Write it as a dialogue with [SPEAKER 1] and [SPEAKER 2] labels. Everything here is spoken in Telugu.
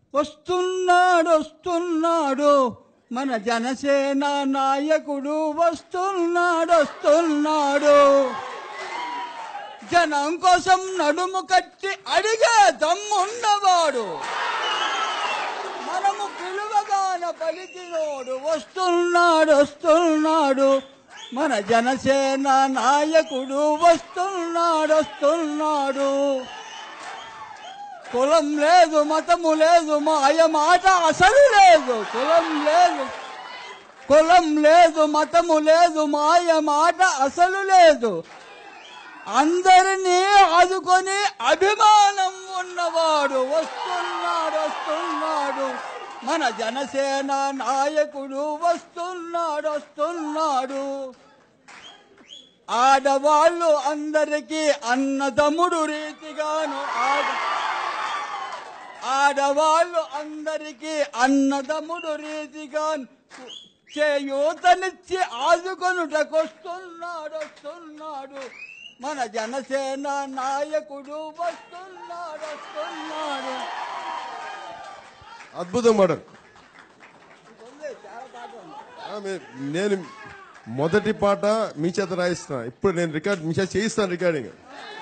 [SPEAKER 1] వస్తున్నాడు వస్తున్నాడు మన జనసేన నాయకుడు వస్తున్నాడు వస్తున్నాడు జనం కోసం నడుము కట్టి అడిగే దమ్మున్నవాడు మనము పిలువగాన పలికినోడు వస్తున్నాడు వస్తున్నాడు మన జనసేన నాయకుడు వస్తున్నాడు వస్తున్నాడు కులం లేదు మతము లేదు మాయ మాట అసలు లేదు కులం లేదు కులం లేదు మతము లేదు మాయ మాట అసలు లేదు అందరినీ ఆదుకొని అభిమానం ఉన్నవాడు వస్తున్నాడు వస్తున్నాడు మన జనసేన నాయకుడు వస్తున్నాడు వస్తున్నాడు ఆడవాళ్ళు అందరికీ అన్నదమ్ముడు రీతిగాను ఆడ ఆడవాళ్ళు అందరికీ అన్నదమ్ముడు రీతిగా చేయూతనిచ్చి ఆదుకొనుటకొస్తున్నాడు వస్తున్నాడు మన జనసేన నాయకుడు వస్తున్నాడు వస్తున్నాడు
[SPEAKER 2] అద్భుతం మేడం ఆ, మే- నేను మొదటి పాట మీ చేత రాయిస్తున్నా ఇప్పుడు నేను రికార్డ్ మీ చేత చేయిస్తాను రికార్డింగ్